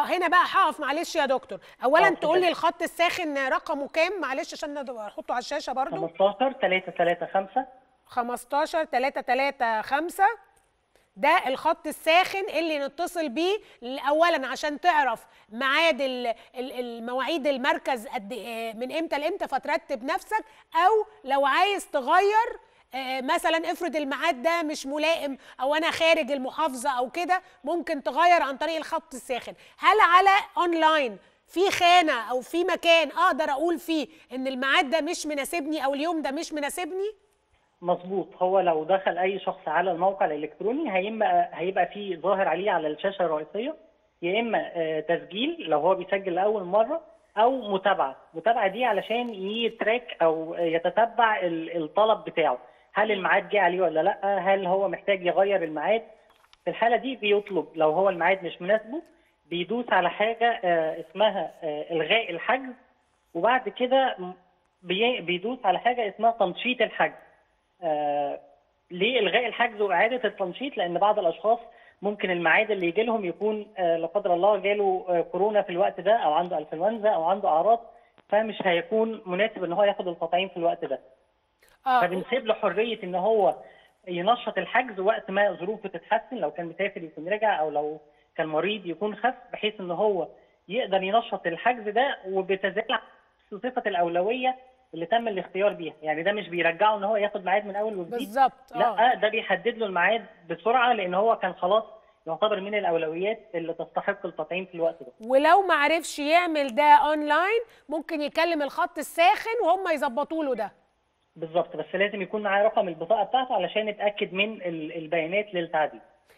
هنا بقى هقف معلش يا دكتور اولا آه، تقول لي اتفضل. الخط الساخن رقمه كام معلش عشان ند- احطه على الشاشه برضو 15 3 3 5 15 3 3 5 ده الخط الساخن اللي نتصل بيه ل- اولا عشان تعرف ميعاد ال- ال- المواعيد المركز قد إيه- من امتى لامتى فترتب نفسك او لو عايز تغير آه، مثلا افرض الميعاد ده مش ملائم او انا خارج المحافظه او كده ممكن تغير عن طريق الخط الساخن هل على اونلاين في خانه او في مكان اقدر اقول فيه ان الميعاد ده مش مناسبني او اليوم ده مش مناسبني مظبوط هو لو دخل اي شخص على الموقع الالكتروني هيبقى هيبقى فيه ظاهر عليه على الشاشه الرئيسيه يا اما آه، تسجيل لو هو بيسجل لاول مره او متابعه متابعه دي علشان يتراك او يتتبع ال- الطلب بتاعه هل الميعاد جه عليه ولا لا هل هو محتاج يغير الميعاد في الحاله دي بيطلب لو هو الميعاد مش مناسبه بيدوس على حاجه آه، اسمها آه، الغاء الحجز وبعد كده م- بي- بيدوس على حاجه اسمها تنشيط الحجز آه، ليه الغاء الحجز واعاده التنشيط لان بعض الاشخاص ممكن الميعاد اللي يجي لهم يكون آه، لا قدر الله جاله آه، كورونا في الوقت ده او عنده انفلونزا او عنده اعراض فمش هيكون مناسب ان هو ياخد التطعيم في الوقت ده اه فبنسيب له حريه ان هو ينشط الحجز وقت ما ظروفه تتحسن لو كان مسافر يكون رجع او لو كان مريض يكون خف بحيث ان هو يقدر ينشط الحجز ده وبتزال صفه الاولويه اللي تم الاختيار بيها يعني ده مش بيرجعه ان هو ياخد ميعاد من اول وجديد بالظبط اه لا ده بيحدد له الميعاد بسرعه لان هو كان خلاص يعتبر من الاولويات اللي تستحق التطعيم في الوقت ده ولو ما عرفش يعمل ده اونلاين ممكن يكلم الخط الساخن وهم يظبطوا له ده بالظبط بس لازم يكون معاه رقم البطاقه بتاعته علشان نتاكد من ال- البيانات للتعديل